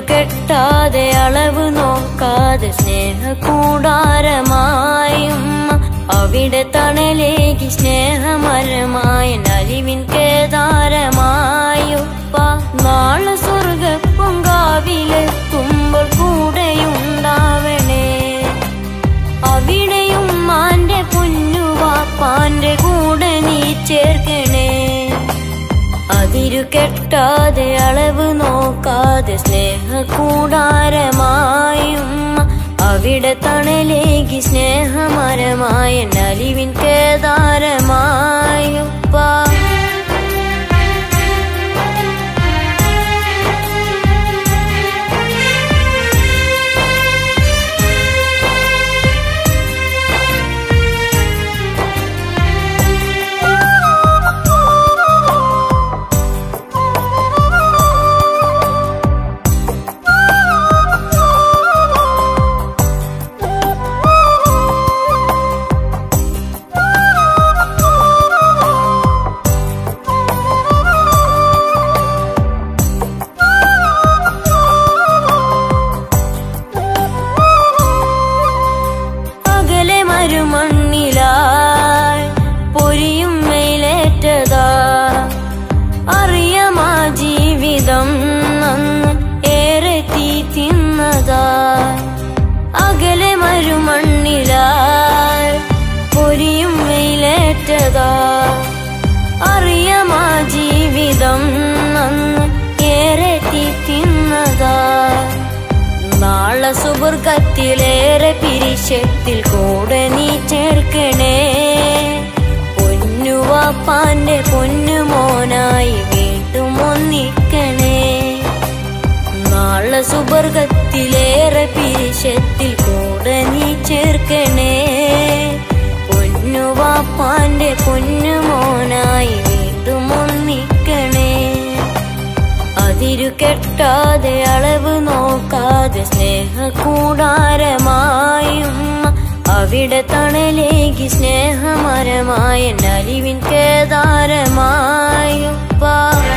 അതിരുകെട്ടാതെ അളവ് നോക്കാതെ സ്നേഹകൂടാരമായും അവിടെ തണലേകി സ്നേഹമരമായ നലിവിൻ കേദാരമായുപ്പ നാളെ സ്വർഗ പൊങ്കാവിലെത്തുമ്പോൾ കൂടെയുണ്ടാവണേ അവിടെയും മാന്റെ പൊന്നുവാപ്പാന്റെ കൂടെ നീ ചേർക്കണേ അതിരു കെട്ടാതെ അളവ് നോക്കാതെ സ്നേഹകൂടാരമായും അവിടെ തണലേകി സ്നേഹമരമായ നലിവിൻ കേദാരമായുപ്പാ അകലെ മരുമണ്ണിലായി പൊരിയും മെയിലേറ്റതാ അറിയാമാ ജീവിതം അന്ന് ഏറെ തീ തിന്നതാ അകലെ മരുമണ്ണിലായി പൊരിയും വെയിലേറ്റതാ അറിയാമാ ജീവിതം അന്ന് ഏറെ തീ തിന്നതാ നാളെ സുബർഗത്തിലേറെ പിരിശത്തിൽ കൂടെ നീ ചേർക്കണേ പൊന്നുവാപ്പാന്റെ പൊന്നുമോനായി വീണ്ടും ഒന്നിക്കണേ നാളെ സുബർഗത്തിലേറെ പിരിശത്തിൽ കൂടെ നീ ചേർക്കണേ പൊന്നുവാപ്പാന്റെ പൊന്നുമോനായി വീണ്ടും ഒന്നിക്കണേ അതിരു കെട്ടാതെ അളവ് നോക്കാതെ സ്നേഹകൂടാരമായും അവിടെ തണലേകി സ്നേഹമരമായ നലിവിൻ കേദാരമായുപ്പാ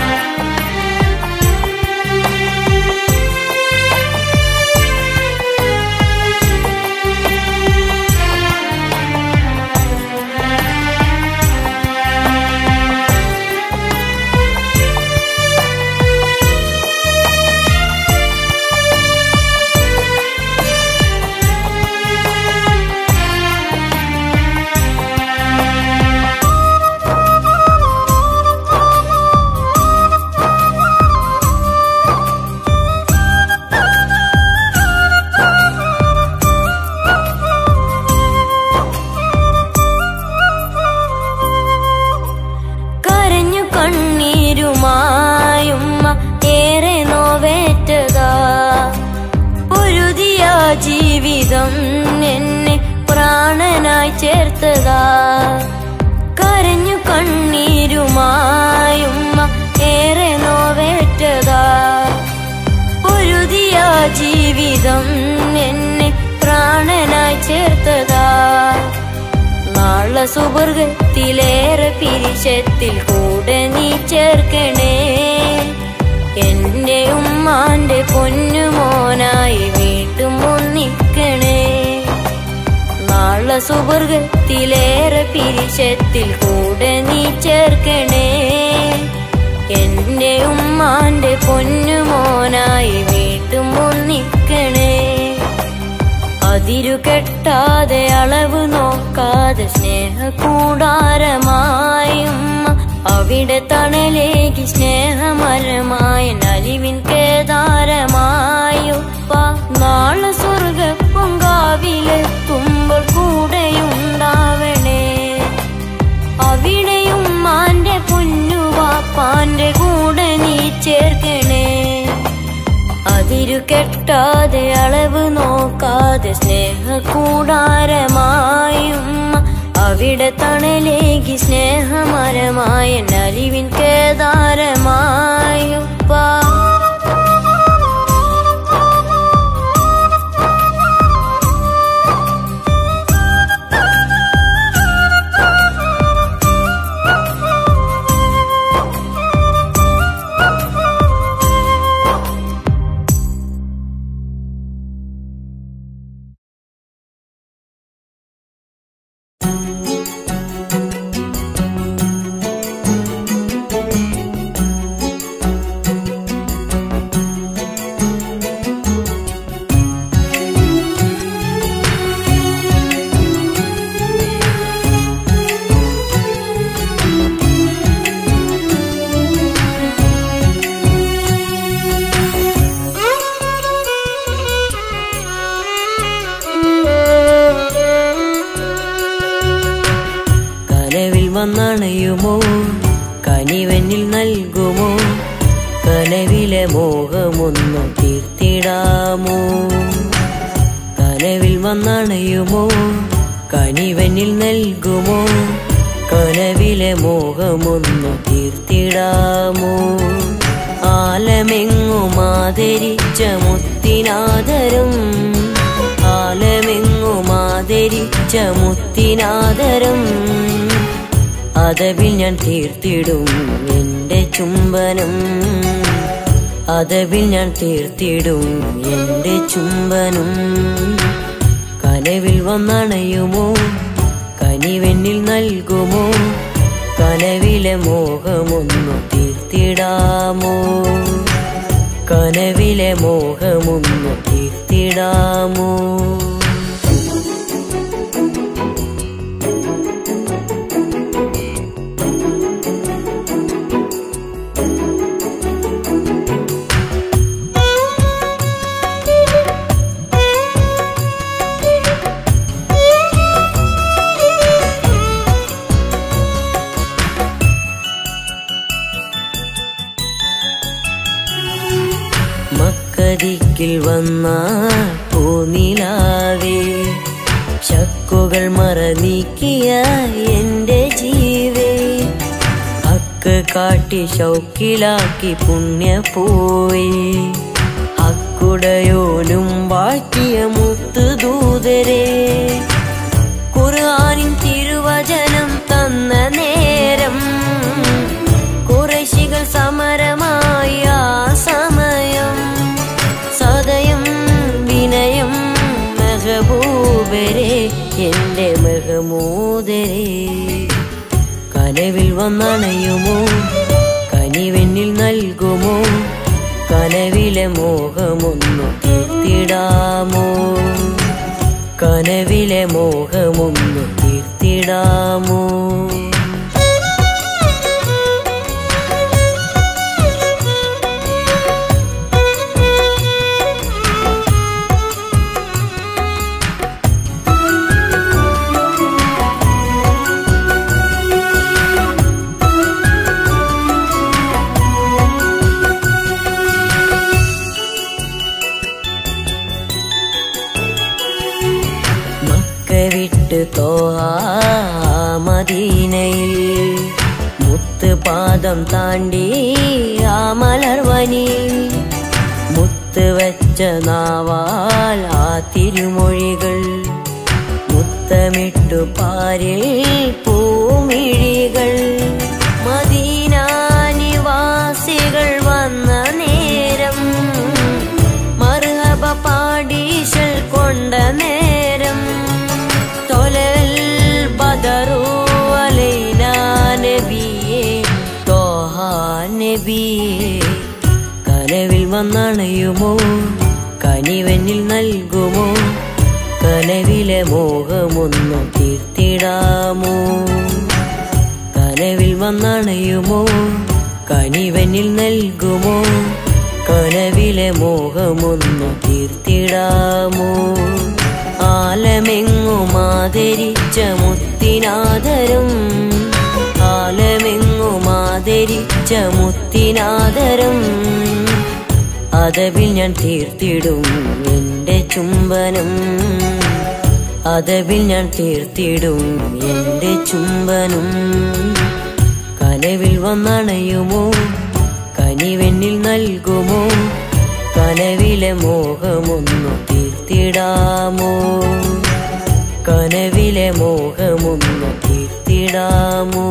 കരഞ്ഞു കണ്ണീരുമായും ഏറെ നോവേറ്റതാ പൊരുതിയ ജീവിതം എന്നെ പ്രാണനായി ചേർത്തതാ കരഞ്ഞു കണ്ണീരുമായും ഏറെ നോവേറ്റതാ പൊരുതിയ ജീവിതം എന്നെ പ്രാണനായി ചേർത്തതാ നാളെ സുബർഗത്തിലേറെ പിരിശത്തിൽ കൂടെ നീ ചേർക്കണേ എന്റെ ഉമ്മാന്റെ പൊന്നുമോനായി വീട്ടും ഒന്നിക്കണേ നാളെ സുബർഗത്തിലേറെ പിരിശത്തിൽ കൂടെ നീ ചേർക്കണേ എന്റെ ഉമ്മാന്റെ പൊന്നുമോനായി വീട്ടും ഒന്നിക്കണേ അതിരു കെട്ടാതെ അളവ് നോക്കാതെ സ്നേഹകൂടാരമായും അവിടെ തണലേകി സ്നേഹമരമായ നലിവിൻ കേദാരമായുപ്പ നാളെ സ്വർഗ പൊങ്കാവിലെത്തുമ്പോൾ കൂടെയുണ്ടാവണേ അവിടെയും മാന്റെ പൊന്നുവാപ്പാന്റെ കൂടെ നീ ചേർക്കണേ അതിരു കെട്ടാതെ അളവ് നോക്കാതെ സ്നേഹകൂടാരമായും അവിടെ തണലേകി സ്നേഹമരമായ നലിവിൻ കേദാരമായുപ്പാ വന്നണയുമോ കനിവെന്നിൽ നൽകുമോ കനവിലെ മോഹമൊന്നു തീർത്തിടാമോ കനവിൽ വന്നണയുമോ കനിവനിൽ നൽകുമോ കനവിലെ മോഹമൊന്നു തീർത്തിടാമോ ആലമെങ്ങും ആദരിച്ച മുത്തിനാദരം ആലമെങ്ങും ആദരിച്ച മുത്തിനാദരം അതവിൽ ഞാൻ തീർത്തിടും എന്റെ ചുംബനം അതവിൽ ഞാൻ തീർത്തിടും എന്റെ ചുംബനം കനവിൽ വന്നണയുമോ കനിവെന്നിൽ നൽകുമോ കനവിലെ മോഹമൊന്നു തീർത്തിടാമോ കനവിലെ മോഹമൊന്നു തീർത്തിടാമോ മക്കതിക്കിൽ വന്ന പൂനിലാവേ ചക്കുകൾ മറനീക്കിയ എന്റെ ജീവേ അക്ക് കാട്ടി ശൗക്കിലാക്കി പുണ്യപൂവേ അക്കുടയോനും വാഴ്ത്തിയ മുത്തുദൂതരെ ഖുർആനിൻ തിരുവചനം തന്ന നേരം കുറശികൾ സമരമായ ആ സമയം സദയം വിനയം മെഹബൂബരെ എന്റെ മെഹമൂദരെ കനവിൽ വന്നണയുമോ കനിവെന്നിൽ നൽകുമോ കനവിലെ മോഹമൊന്നു തീർത്തിടാമോ കനവിലെ മോഹമൊന്നു തീർത്തിടാമോ മക്ക വിട്ട് തോഹാ മദീനയിൽ മുത്ത് പാദം താണ്ടി ആ മലർവനി മുത്ത് വെച്ച നാവാൽ ആ തിരുമൊഴികൾ മുത്തമിട്ടു പാരിൽ പൂമിഴികൾ മദീന നിവാസികൾ വന്ന നേരം മർഹബ പാടീശൽ കൊണ്ട നേരം തൊലൽ ബദറു അലൈന നബിയേ തോഹാ നബിയേ കനവിൽ വന്നണയുമോ കനിവനിൽ നൽകുമോ കനവിലെ മോഹമൊന്നു തീർത്തിടാമോ കനവിൽ വന്നണയുമോ കനിവനിൽ നൽകുമോ കനവിലെ മോഹമൊന്നു തീർത്തിടാമോ ആലമെങ്ങും ആദരിച്ച മുത്തിനാദരം ആലമെങ്ങും ആദരിച്ച മുത്തിനാദരം അതവിൽ ഞാൻ തീർത്തിടും എന്റെ ചുംബനം അതവിൽ ഞാൻ തീർത്തിടും എന്റെ ചുംബനം കനവിൽ വന്നണയുമോ കനിവെന്നിൽ നൽകുമോ കനവിലെ മോഹമൊന്നു തീർത്തിടാമോ കനവിലെ മോഹമൊന്നു തീർത്തിടാമോ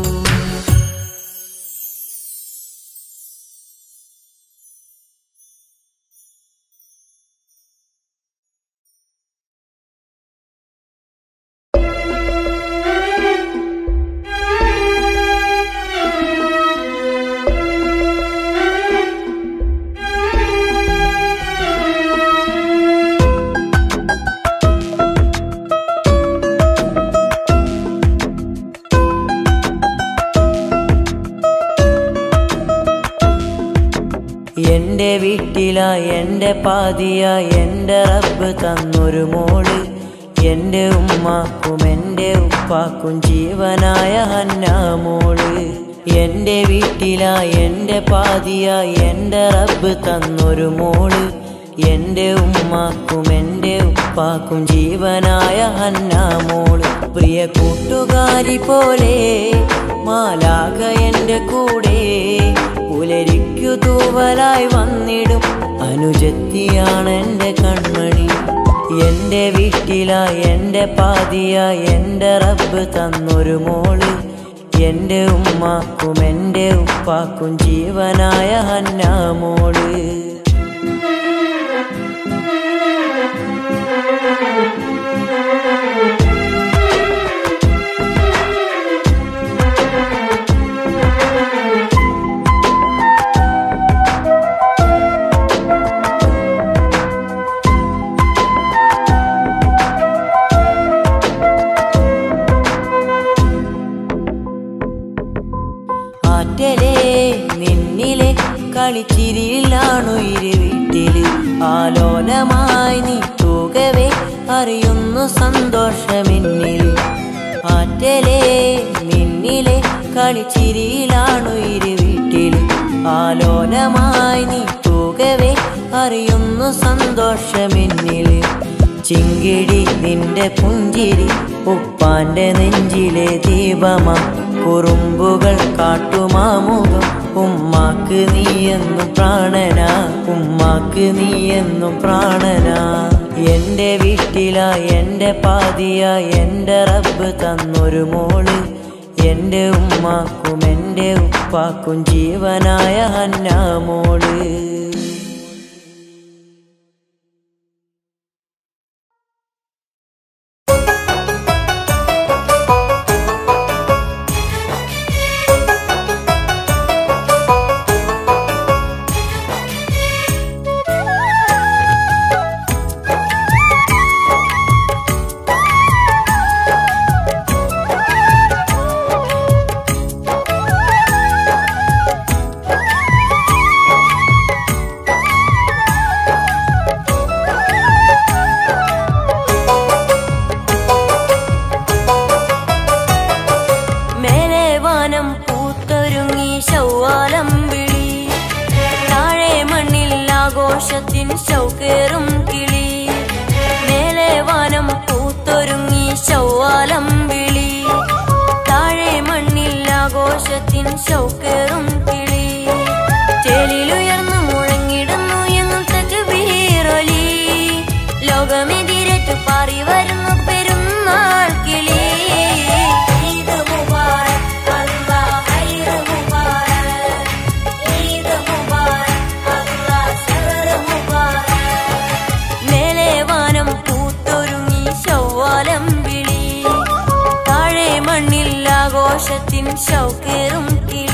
എന്റെ വീട്ടില എന്റെ പാതിയ എന്റെ റബ്ബ് തന്നൊരു മോള് എന്റെ ഉമ്മാക്കും എന്റെ എൻ്റെ ഉപ്പാക്കും ജീവനായ ഹന്നാമോള് എൻ്റെ വീട്ടിലാ എൻ്റെ പാതിയായി എൻ്റെ റബ്ബ് തന്നൊരു മോള് എൻ്റെ ഉമ്മാക്കും എൻ്റെ ഉപ്പാക്കും ജീവനായ ഹന്നാമോള് പ്രിയ കൂട്ടുകാരി പോലെ മാലാക എൻ്റെ കൂടെ പുലരിക്കു തൂവലായി വന്നിടും അനുജത്തിയാണ് എൻ്റെ കൺമണി എൻ്റെ വീട്ടിലാ എൻ്റെ പാതിയാ എൻ്റെ റബ്ബ് തന്നൊരു മോള് എൻ്റെ ഉമ്മാക്കും എൻ്റെ ഉപ്പാക്കും ജീവനായ ഹന്നാമോള് ആറ്റലേ നിന്നിലെ കളിച്ചിരിയിലാണു ഇരു വീട്ടില് ആലോലമായി നീ തൂകവേ അറിയുന്നു സന്തോഷമെന്നിൽ ആറ്റലേ നിന്നിലെ കളിച്ചിരിയിലാണു ഇരു വീട്ടില് ആലോലമായി നീ തൂകവേ അറിയുന്നു സന്തോഷമെന്നില് ചിങ്കിടി നിന്റെ പുഞ്ചിരി ഉപ്പാന്റെ നെഞ്ചിലെ ദീപമാ കുറുമ്പുകൾ കാട്ടുമാമുഖം ഉമ്മാക്ക് നീയെന്നും പ്രാണനാ ഉമ്മാക്ക് നീയെന്നും പ്രാണനാ എൻ്റെ വീട്ടിലാ എൻ്റെ പാതിയാ എൻ്റെ റബ്ബ് തന്നൊരു മോള് എൻ്റെ ഉമ്മാക്കും എൻ്റെ ഉപ്പാക്കും ജീവനായ ഹന്നാമോള് മേലെ വാനം പൂത്തൊരുങ്ങി ശൗവാലം വിളി താഴെ മണ്ണിൽ ആഘോഷത്തിൻ ശൗക്കേറും കിളി മേലെ വാനം പൂത്തൊരുങ്ങി ശൗവാലം വിളി താഴെ മണ്ണിൽ ആഘോഷത്തിൻ ശൗക്കേറും കിളി ചേലിലുയർന്നു മുഴങ്ങിടുന്നു എങ്ങും തക്ബീറൊലി ലോകമെതിരേറ്റു പാറി വരുന്നു പെരുന്നാൾ കിളി ഈദ് മുബാരക് അല്ലാഹ് ഹൈർ മുബാരക് ഈദ് മുബാരക് അല്ലാഹ് ശഹർ മുബാരക് മേലെ വാനം പൂത്തൊരുങ്ങി ശൗവാലം വിളി താഴെ മണ്ണിൽ ആഘോഷത്തിൻ ശൗക്കേറും കിളി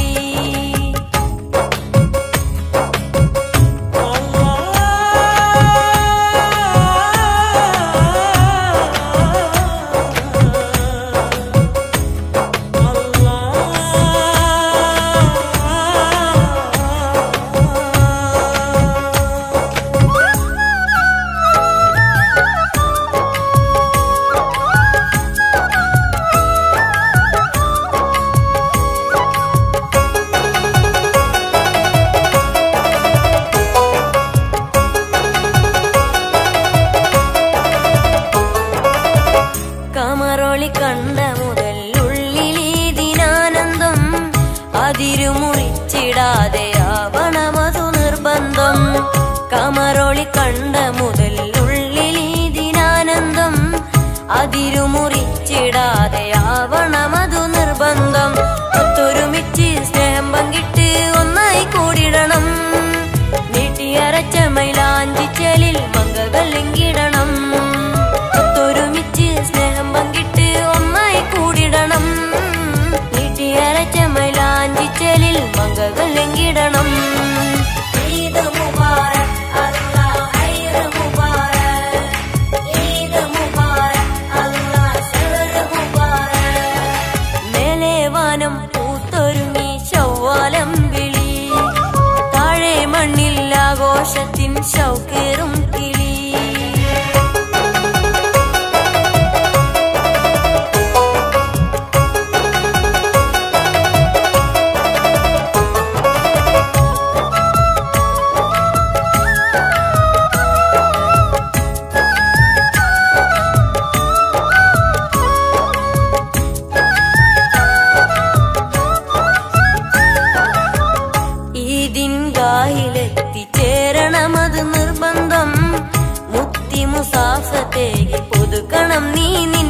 കമറൊളി കണ്ട മുതൽ ഉള്ളിലീതിനാനന്ദം അതിരുമുറിച്ചിടാതെ ആവണമതു നിർബന്ധം കമറൊളി കണ്ട മുതൽ ഉള്ളിലീതിനാനന്ദം അതിരുമുറിച്ചിടാതെ ആവണമതു നിർബന്ധം ഒത്തൊരുമിച്ച് സ്നേഹം പങ്കിട്ട് ഒന്നായി കൂടിടണം നീട്ടിയരച്ച മൈലാഞ്ചിച്ചലിൽ മങ്കകൾ എങ്കിടണം ഒത്തൊരുമിച്ച് സ്നേഹം പങ്കിട്ട് ഒന്നായി കൂടിടണം നീട്ടിയരച്ച മൈലാഞ്ചിച്ചലിൽ മങ്കകൾ എങ്കിടണം ഈദ് മുബാരക് അല്ലാഹ് ഹൈർ മുബാരക് ഈദ് മുബാരക് അല്ലാഹ് ശഹർ മുബാരക്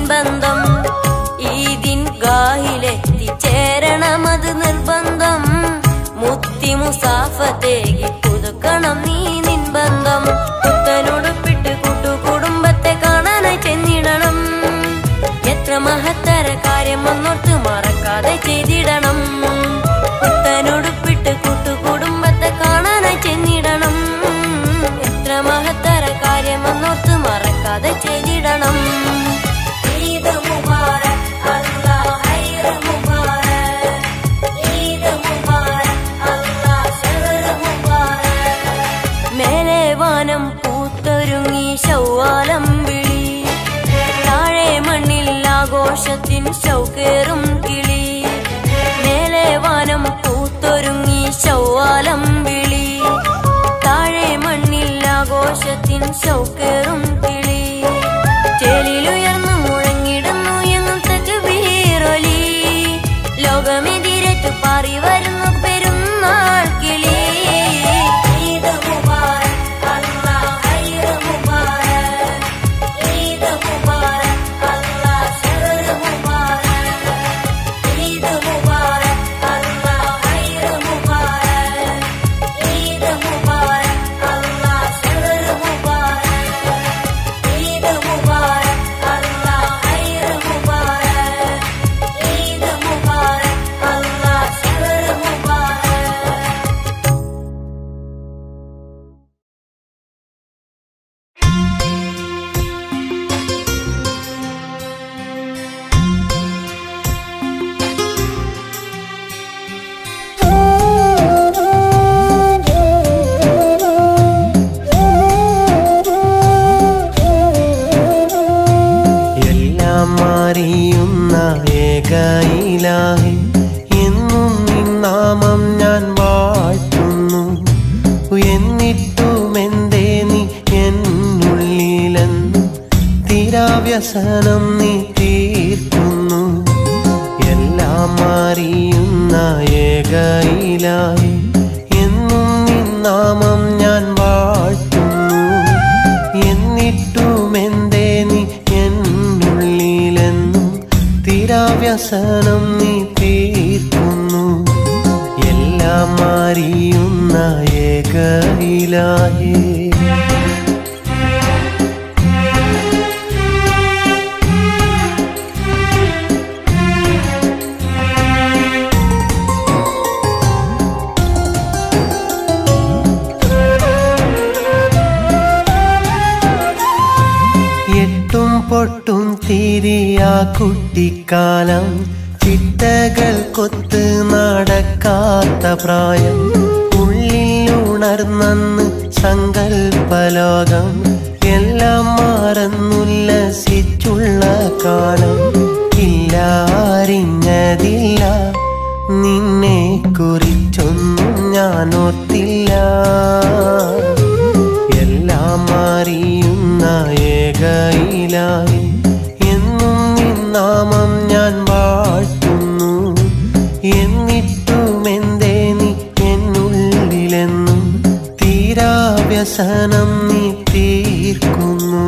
നിൻബന്ധം ഈദിൻ ഗാഹിലെത്തിച്ചേരണമത് നിർബന്ധം മുത്തി മുസാഫത്തേകി പുതുക്കണം നീ നിൻബന്ധം പുത്തനുടുപ്പിട്ട് കൂട്ടുകുടുംബത്തെ കാണാനായി ചെന്നിടണം എത്ര മഹത്തര കാര്യം വന്നോർത്ത് മറക്കാതെ ചെയ്തിടണം പുത്തനുടുപ്പിട്ട് കൂട്ടുകുടുംബത്തെ കാണാനായി ചെന്നിടണം എത്ര മഹത്തര കാര്യം വന്നോർത്ത് മറക്കാതെ ചെയ്തിടണം ഈദ് മുബാരക് അല്ലാഹ് ഹൈർ മുബാരക് ഈദ് മുബാരക് അല്ലാഹ് ശഹർ മുബാരക് മേലെ വാനം പൂത്തൊരുങ്ങി ശൗവാലം വിളി താഴെ മണ്ണിൽ ആഘോഷത്തിൻ ശൗകേറും കിളി മേലെ വാനം പൂത്തൊരുങ്ങി ശൗവാലം വിളി താഴെ മണ്ണിൽ ആഘോഷത്തിൻ ശൗകേറും കിളി ചേലിലുയർന്നു മുഴങ്ങിടുന്നു എങ്ങും തക്ബീറൊലി ലോകമെതിരേറ്റു പാറി വരുന്നു പെരുന്നാൾ കിളി ഈദ് മുബാരക് അല്ലാഹ് ഹൈർ മുബാരക് ഈദ് മുബാരക് അല്ലാഹ് ശഹർ മുബാരക് ഈദ് മുബാരക് അല്ലാഹ് ഹൈർ മുബാരക് ഈദ് മുബാരക് അല്ലാഹ് ശഹർ മുബാരക് ഈദ് മുബാരക് അല്ലാഹ് ഹൈർ മുബാരക് ഈദ് മുബാരക് അല്ലാഹ് ശഹർ മുബാരക് എല്ലാം മാറിയുന്ന ഏകയിലായി എന്നും നിൻ നാമം ഞാൻ വാഴ്ത്തുന്നു എന്നിട്ടുമെന്തേ നീ എന്നുള്ളിലെന്ന് തീരാവ്യസനം നീ തീർക്കുന്നു എല്ലാം മാറിയുന്ന ഏകയിലായി എന്നും നിൻ നാമം ഞാൻ വാഴ്ത്തുന്നു എന്നിട്ടുമെന്തേ നീ എന്നുള്ളിലെന്നും തീരാവ്യസനം നീ തീർക്കുന്നു എല്ലാം മാറിയുന്ന ഏകയിലായേ എട്ടും പൊട്ടും തിരിയാ കുട്ടിക്കാലം ചിട്ടകൾ കൊത്ത് നടക്കാത്ത പ്രായം ഉള്ളിൽ ഉണർന്നെന്ന് സങ്കൽപ്പലോകം എല്ലാം മറന്നുല്ലസിച്ചുള്ള കാലം ഇല്ല അറിഞ്ഞതില്ല നിന്നെ കുറിച്ചൊന്നും ഞാൻ ഓർത്തില്ല എല്ലാം അറിയുന്ന ഏകയിലായി എന്നും നിൻ നാമം ഞാൻ വാഴ്ത്തുന്നു എന്നിട്ടുമെന്തേ നീ എന്നുള്ളിലെന്നും തീരാവ്യസനം നീ തീർക്കുന്നു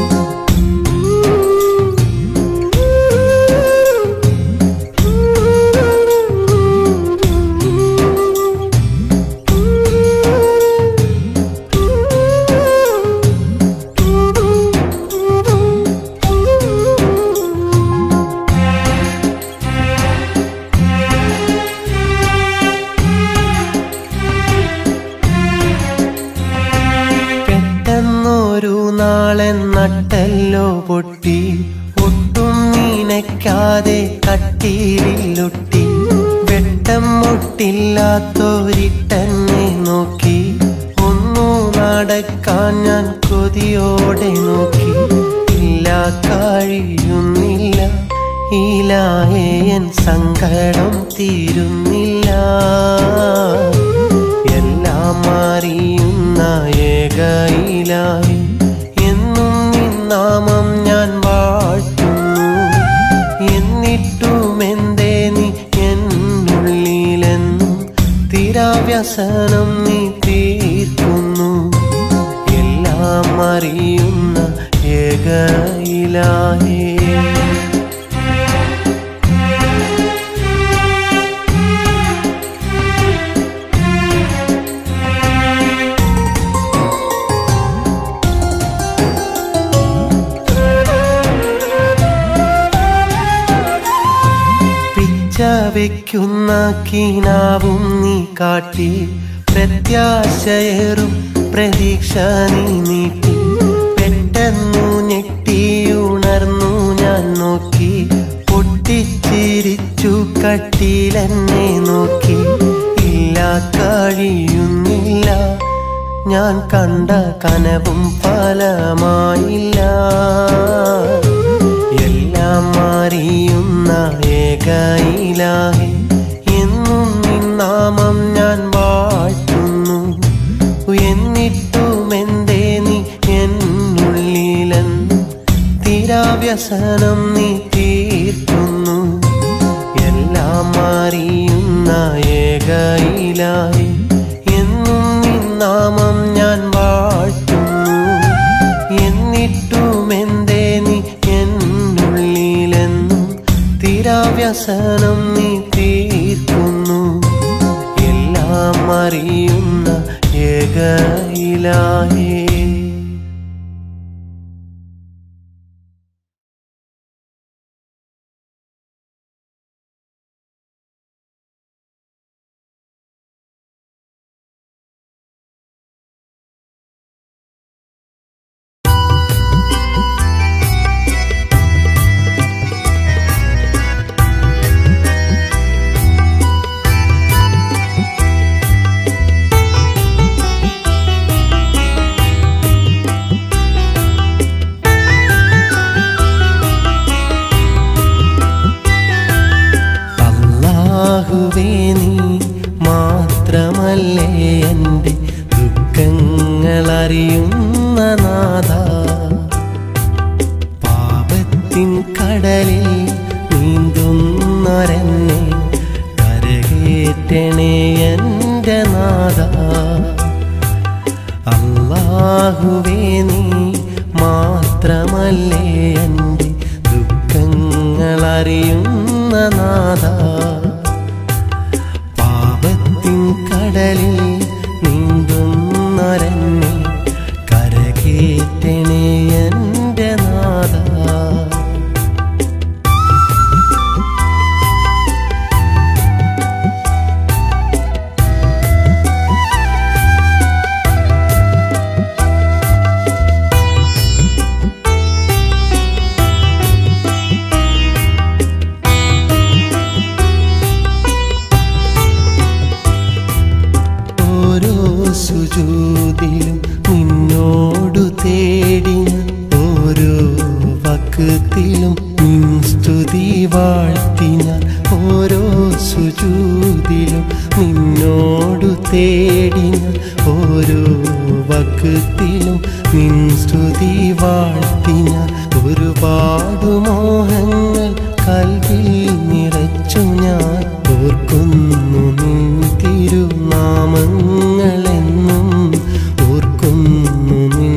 പെട്ടെന്നൊരു നാളൻ നട്ടല്ലോ പൊട്ടി ഒട്ടും നനയ്ക്കാതെ കട്ടീരിലൊട്ടി വെട്ടം മുട്ടില്ലാത്തൊരിട്ടന്നെ നോക്കി ഒന്നു നടക്കാൻ ഞാൻ കൊതിയോടെ നോക്കി ഇല്ല കഴിയുന്നില്ല ഈലായേ എൻ സങ്കടം തീരുന്നില്ല എല്ലാം അറിയുന്ന ഏകയിലായി എന്നും നിൻ നാമം ഞാൻ വാഴ്ത്തുന്നു എന്നിട്ടുമെന്തേ നീ എന്നുള്ളിലെന്നും തീരാവ്യസനം നീ തീർക്കുന്നു എല്ലാം അറിയുന്ന ഏകയിലായേ പ്രതീക്ഷ വെക്കുന്ന കിനാവും നീ കാട്ടി പ്രത്യാശയേറും പ്രതീക്ഷ നീ നീട്ടി പെട്ടെന്നു ഞെട്ടിയുണർന്നു ഞാൻ നോക്കി പൊട്ടിച്ചിരിച്ചു കട്ടിലെന്നെ നോക്കി ഇല്ല കഴിയുന്നില്ല ഞാൻ കണ്ട കനവും ഫലമായില്ല എല്ലാം മാറിയുന്ന ഏകയിലാഹി എന്നും നിന്നാമം ഞാൻ വാഴ്ത്തുന്നു എന്നിട്ടും എന്തേ നീ എന്നുള്ളിലെന്ന് തീരാവ്യസനം നീ തീർക്കുന്നു എല്ലാം മാറിയുന്ന ഏകയിലായി എന്നും നിന്നാമം ഞാൻ വാഴ്ത്തുന്നു എന്നിട്ടും എന്തേ നീ എന്നുള്ളിലെന്നും തീരാവ്യസനം നീ തീർക്കുന്നു എല്ലാം അറിയുന്ന ഏകയിലായേ അല്ലാഹുവേ നീ മാത്രമല്ലേ എൻ്റെ ദുഃഖങ്ങൾ അറിയുന്ന നാഥ പാപത്തിൻ കടലിൽ നീന്തുന്നൊരെന്നെ കരകേറ്റണേ എൻ്റെ നാഥ അല്ലാഹുവേ നീ മാത്രമല്ലേ എൻ്റെ ദുഃഖങ്ങൾ അറിയുന്ന നാഥ പാപത്തിൻ കടലിൽ നീന്തുന്നൊരെന്നെ കരകേറ്റണേ എൻ്റെ നാഥ ഓരോ സുജൂതിലും നിന്നോടു തേടി ഞാൻ ഓരോ വക്കത്തിലും നിൻ സ്തുതി വാഴ്ത്തി ഞാൻ ഓരോ സുജൂതിലും നിന്നോടു തേടി ഞാൻ ഓരോ വക്കത്തിലും നിൻ സ്തുതി വാഴ്ത്തി ഞാൻ ഒരുപാട് മോഹങ്ങൾ കൽവിൽ നിറച്ചു ഞാൻ ഓർക്കുന്നു നിൻ തിരുനാമങ്ങളെന്നും ഓർക്കുന്നു നിൻ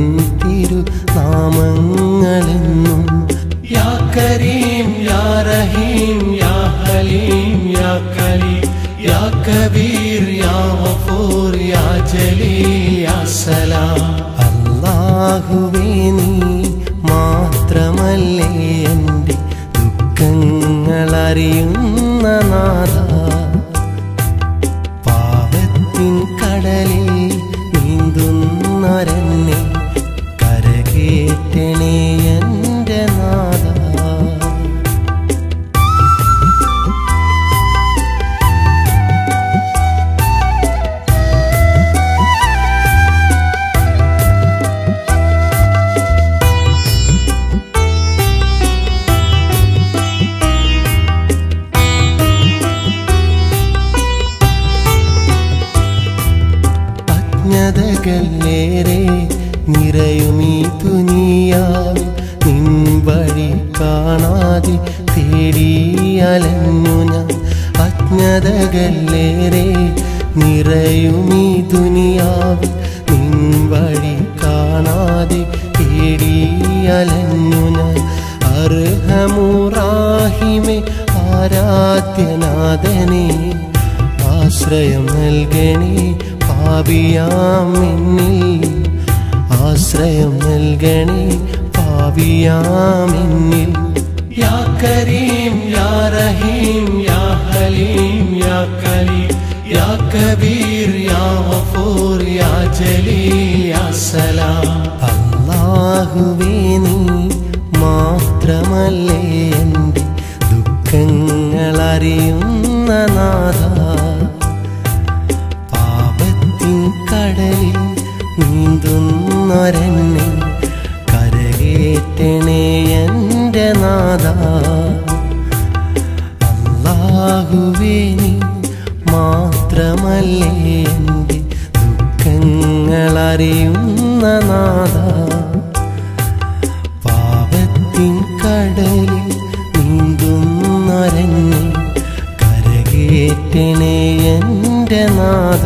തിരുനാമങ്ങളെന്നും യാ കരീം യാ റഹീം യാ ഹലീം യാ കലീം യാ കബീർ യാ ഗഫൂർ യാ ജലീൽ യാ സലാം അല്ലാഹുവേ നീ മാത്രമല്ലേ എൻ്റെ ദുഃഖങ്ങൾ അറിയുന്ന നാഥ പാപത്തിൻ കടലിൽ നീന്തുന്നൊരെന്നെ കരകേറ്റണേ എൻ്റെ നാഥ അജ്ഞതകളേറെ നിറയുമീ തുനിയാവിൽ നിൻ വഴി കാണാതെ തേടി അലഞ്ഞു ഞാൻ അജ്ഞതകളേറെ നിറയുമീ ദുനിയാവിൽ നിൻ വഴി കാണാതെ തേടി അലഞ്ഞു ഞാൻ അർഹമുറാഹിമെ ആരാധ്യനാഥനെ ആശ്രയം നൽകണേ പാപിയാം എന്നിൽ ആശ്രയം നൽകണേ പാപിയാം എന്നിൽ യാ കരീം യാ റഹീം യാ حليم يا كريم يا كبير يا غفور يا جليل يا سلام അല്ലാഹുവേ നീ മാത്രമല്ലേ എൻ്റെ ദുഃഖങ്ങൾ അറിയുന്ന നാഥ പാപത്തിൻ കടലിൽ നീന്തുന്നൊരെന്നെ കരകേറ്റണേ എൻ്റെ നാഥ അല്ലാഹുവേ നീ മാത്രമല്ലേ എൻ്റെ ദുഃഖങ്ങൾ അറിയുന്ന നാഥ പാപത്തിൻ കടലിൽ നീന്തുന്നൊരെന്നെ കരകേറ്റണേ എൻ്റെ നാഥ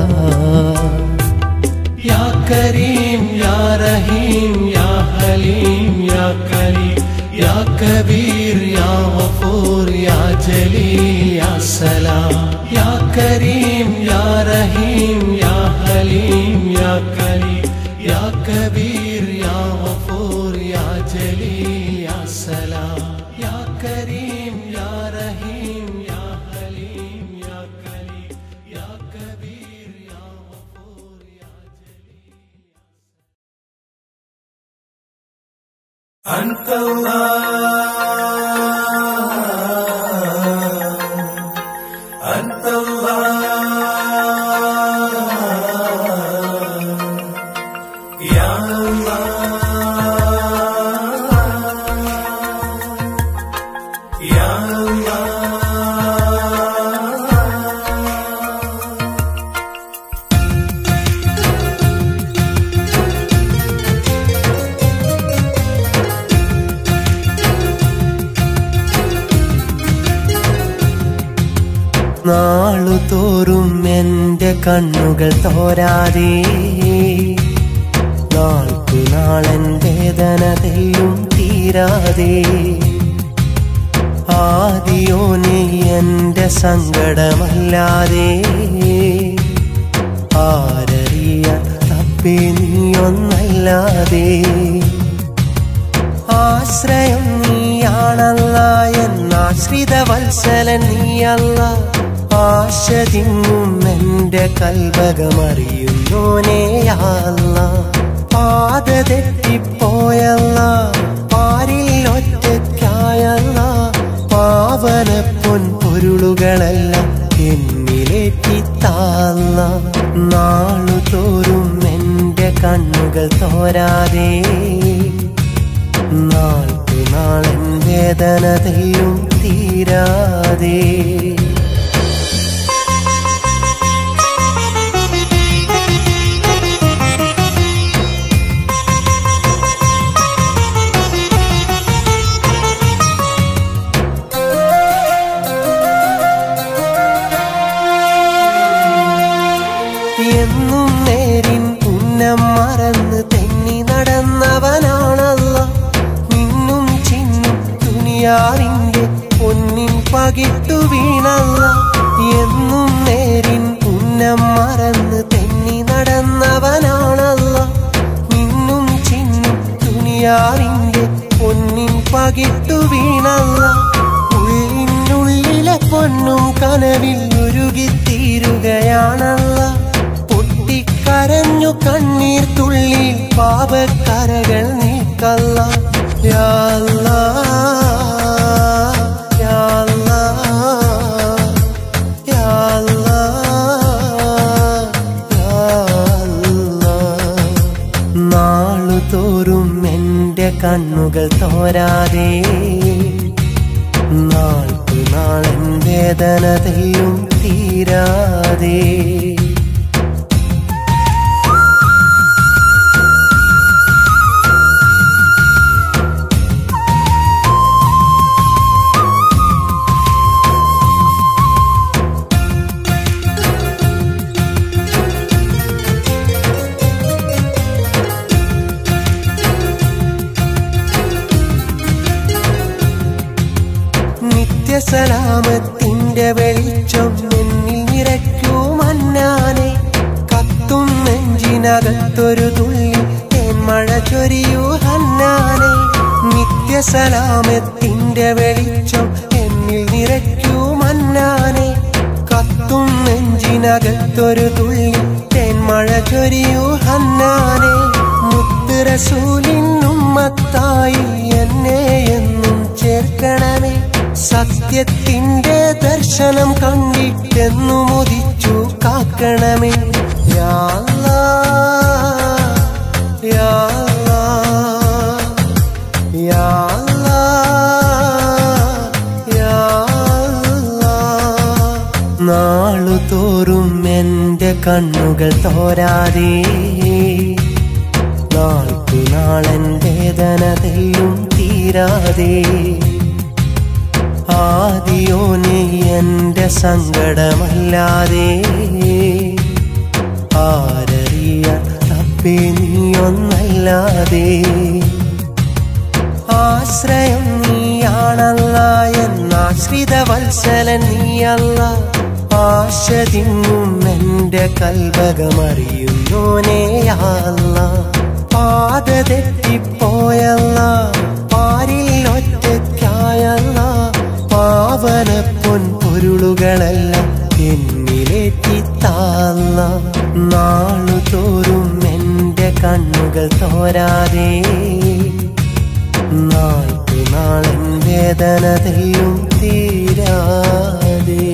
യാ കരീം യാ റഹീം യാ ഹലീം യാ കരീം യാ കബീർ യാ ഗഫൂർ യാ ജലീൽ യാ സലാം യാ കരീം യാ റഹീം യാ ഹലീം യാ കരീം യാ കബീർ യാ ഗഫൂർ യാ ജലീൽ യാ സലാം യാ കരീം യാ റഹീം യാ ഹലീം യാ കരീം യാ കബീർ യാ ഗഫൂർ യാ ജലീൽ أنت الله أنت الله يا الله يا الله നാളുതോറും എൻ്റെ കണ്ണുകൾ തോരാതെ നാൾക്കു നാളൻ വേദനതയും തീരാതെ ആദിയോ നീ എൻ്റെ സങ്കടമല്ലാതെ ആരറിയാൻ തപ്പി നീയൊന്നല്ലാതെ ആശ്രയം നീയാണല്ല എന്നാശ്രിത വത്സലൻ നീയല്ല ആശതിങ്ങും എന്റെ കൽവകമറിയുന്നോനെയല്ല പാത തെറ്റിപ്പോയല്ല പാരിൽ ഒറ്റയ്ക്കായല്ല പാവന പൊൻ പൊരുളുകളെല്ലാം എന്നിലേറ്റിത്താല്ല നാളുതോറും എന്റെ കണ്ണുകൾ തോരാതെ നാൾക്കു നാളൻ വേദനതയും തീരാതെ എന്നും നേരിൻ ഉന്നം മറന്ന് തെന്നി നടന്നവനാണല്ല മിന്നും ചിന്നും തുനിയാറിന്റെ പൊന്നിൻ പകിട്ടു വീണല്ല എന്നും നേരിൻ ഉന്നം മറന്ന് തെന്നി നടന്നവനാണല്ല മിന്നും ചിന്നും തുനിയാറിന്റെ പൊന്നിൻ പകിട്ടു വീണല്ല ഉള്ളിനുള്ളിലെ പൊന്നും കനവിൽ ഉരുകിത്തീരുകയാണല്ല പൊട്ടിക്കരഞ്ഞു കണ്ണീർ തുള്ളി പാപക്കരകൾ നീക്കല്ല യാ അല്ലാ, യാ അല്ലാ, യാ അല്ലാ, യാ അല്ലാ. നാളുതോറും എൻ്റെ കണ്ണുകൾ തോരാതെ നാൾക്കു നാളൻ വേദനതയും തീരാതെ നിത്യസലാമത്തിന്റെ വെളിച്ചം എന്നിൽ നിറയ്ക്കൂ മന്നാനെ കത്തും നെഞ്ചിനകത്തൊരു തുള്ളി തേന്മഴ ചൊരിയൂ ഹന്നാനെ നിത്യസലാമത്തിന്റെ വെളിച്ചം എന്നിൽ നിറയ്ക്കൂ മന്നാനെ കത്തും നെഞ്ചിനകത്തൊരു തുള്ളി തേന്മഴ ചൊരിയൂ ഹന്നാനെ മുത്തുറസൂലിനുമ്മത്തായി എന്നെ എന്നും ചേർക്കണമേ സത്യത്തിന്റെ ദർശനം കണ്ടിട്ടെന്നു മുദിച്ചു കാക്കണമേ യാ അല്ലാ, യാ അല്ലാ, യാ അല്ലാ, യാ അല്ലാ. നാളുതോറും എന്റെ കണ്ണുകൾ തോരാതെ നാൾക്കു നാളൻ വേദനതയും തീരാതെ ആദിയോ നീ എന്റെ സങ്കടമല്ലാതെ ആരറിയാൻ തപ്പേ നീയൊന്നല്ലാതെ ആശ്രയം നീയാണല്ല എന്നാശ്രിത വത്സലൻ നീയല്ല ആശതിങ്ങും എന്റെ കൽവകമറിയുന്നോനെയല്ല പാത തെറ്റിപ്പോയല്ല പാരിൽ ഒറ്റയ്ക്കായല്ല പാവന പൊൻ പൊരുളുകളെല്ലാം എന്നിലേറ്റിത്താല്ല നാളുതോറും എന്റെ കണ്ണുകൾ തോരാതെ നാൾക്കു നാളൻ വേദനതയും തീരാതെ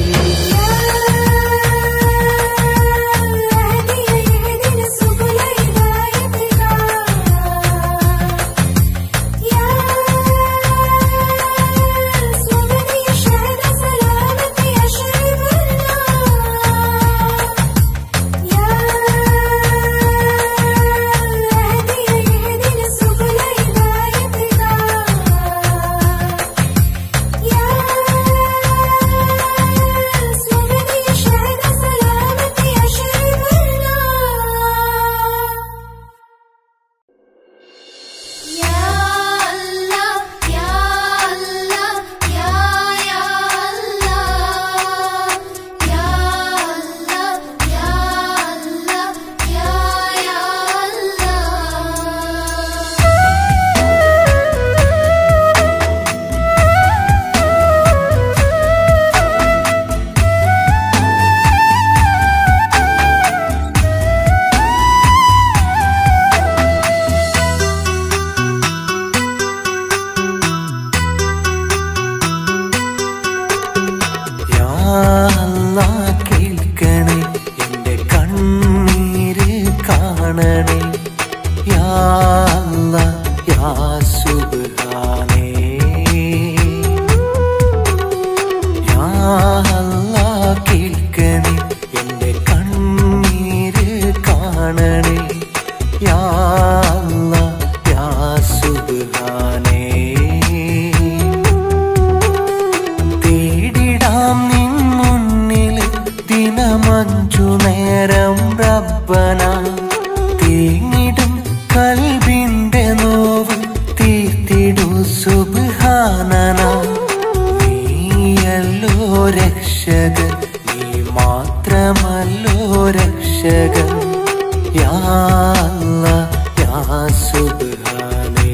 യാ അല്ലാ കേൾക്കണേ എന്റെ കണ്ണീര് കാണണേ യാ അല്ലാ യാ സുബ്ഹാനേ യാ അല്ലാ കേൾക്കണേ എന്റെ കണ്ണീര് കാണണേ യാ അല്ലാ യാ സുബ്ഹാനേ തേടിടാം നിൻ മുന്നിൽ ദിനമഞ്ചു നേരം റബ്ബന തേങ്ങിടും കൽവിന്റെ നോവ് തീർത്തിടു സുബ്ഹാനന നീയല്ലോ രക്ഷകൻ നീ മാത്രമല്ലോ രക്ഷകൻ യാ അല്ലാ, യാ സുബ്ഹാനേ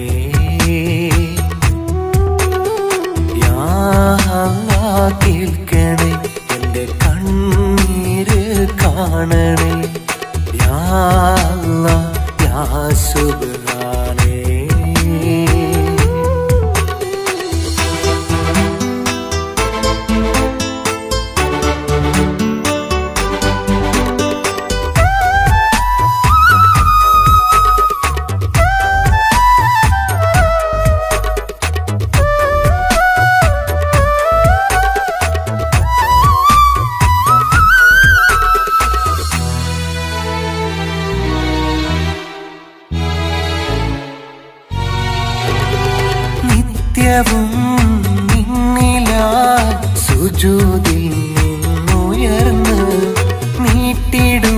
യാ അല്ലാ കേൾക്കണേ എന്റെ കണ്ണീര് കാണണേ യാ അല്ലാ, യാ സുബ്ഹാനേ നിത്യവും നിന്നിലായി സുജൂതിൽ നിന്നുയർന്ന് നീട്ടിടും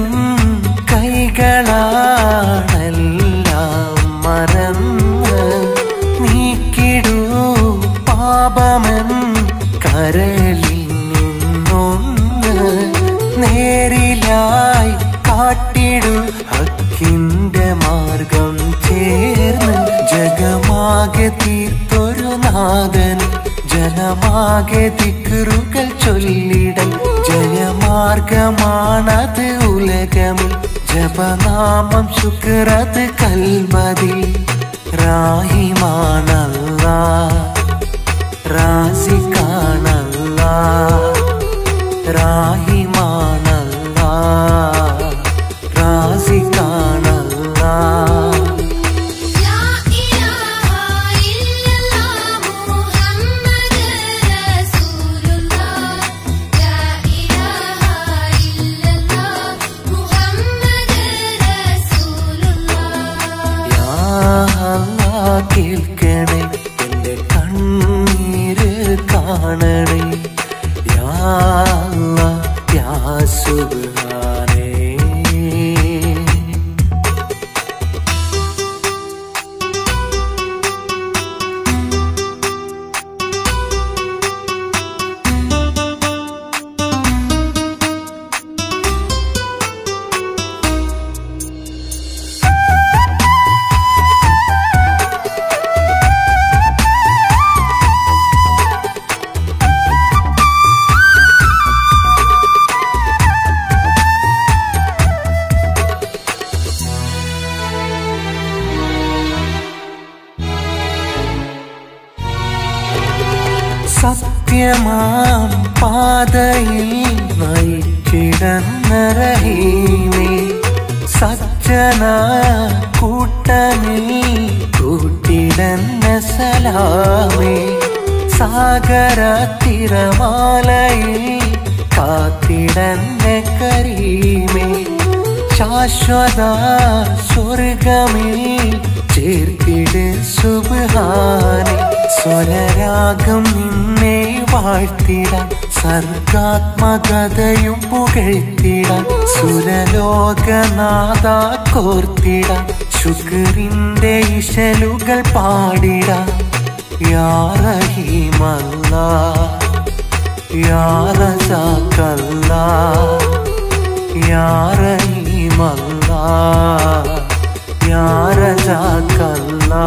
കൈകളാണെല്ലാം മറന്ന് നീക്കിടൂ പാപമൻ കരളിൽ നിന്നൊന്ന് നേരിലായി കാട്ടിടു ഹക്കിന്റെ മാർഗം ചേർന്ന് ജഗമാകെ തീർത്തൊരു നാഥൻ ജനമാകെ ദിക്റുകൾ ചൊല്ലിടൽ ജയമാർഗമാണത് ഉലകമിൽ ജപനാമം ശുക്രത് കൽമതി റാഹിമാനല്ല റാസിക്കാനല്ല റാഹിമാനല്ല റാസിക്കാനല്ല لا إله إلا الله محمد رسول الله لا إله إلا الله محمد رسول الله യാ അല്ലാ കേൾക്കണേ എന്റെ കണ്ണീര് കാണണേ യാ അല്ലാ, യാ സുബ്ഹാനേ സത്യമാം പാതയിൽ നയിച്ചിടന്ന റഹീമേ സജ്ജന കൂട്ടനിൽ കൂട്ടിടന്ന സലാമേ സാഗര തിരമാലയിൽ കാത്തിടന്ന കരീമേ ശാശ്വത സ്വർഗമിൽ ചേർത്തിട് സുബാനെ സ്വരരാഗം നിന്നെ വാഴ്ത്തിടാൻ സർഗാത്മകതയും പുകഴ്ത്തിടാൻ സുരലോകനാഥ കോർത്തിടാൻ ശുക്രിന്റെ ഇശലുകൾ പാടിടാൻ യാ റഹീമല്ലാ യാ റസാക്കല്ലാ യാ റഹീമല്ലാ യാ റസാക്കല്ലാ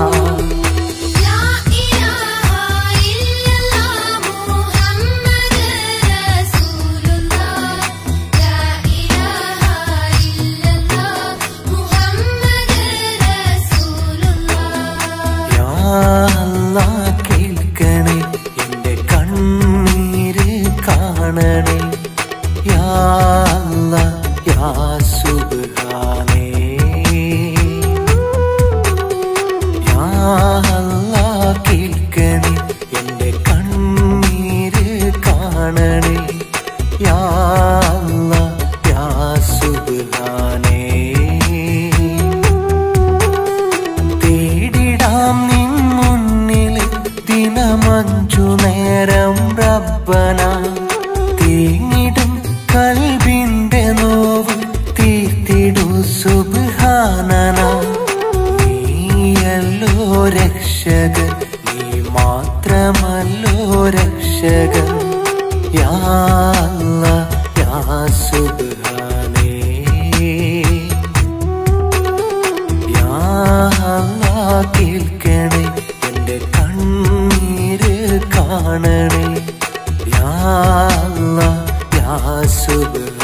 لا إله إلا الله محمد رسول الله لا إله إلا الله محمد رسول الله യാ അല്ലാ കേൾക്കണേ എന്റെ കണ്ണീര് കാണണേ യാ അല്ലാ, യാ സുബ്ഹാനേ യാ അല്ലാ കേൾക്കണേ എന്റെ കണ്ണീര് കാണണേ യാ അല്ലാ, യാ സുബ്ഹാനേ തേടിടാം നിൻ മുന്നിൽ ദിനമഞ്ചു നേരം റബ്ബന തേങ്ങിടും കൽവിന്റെ നോവ് തീർത്തിടു സുബ്ഹാനന നീയല്ലോ രക്ഷകൻ നീ മാത്രമല്ലോ രക്ഷകൻ യാ അല്ലാ, യാ സുബ്ഹാനേ യാ അല്ലാ കേൾക്കണേ എന്റെ കണ്ണീര് കാണണേ യാ അല്ലാ, യാ സുബ്ഹാനേ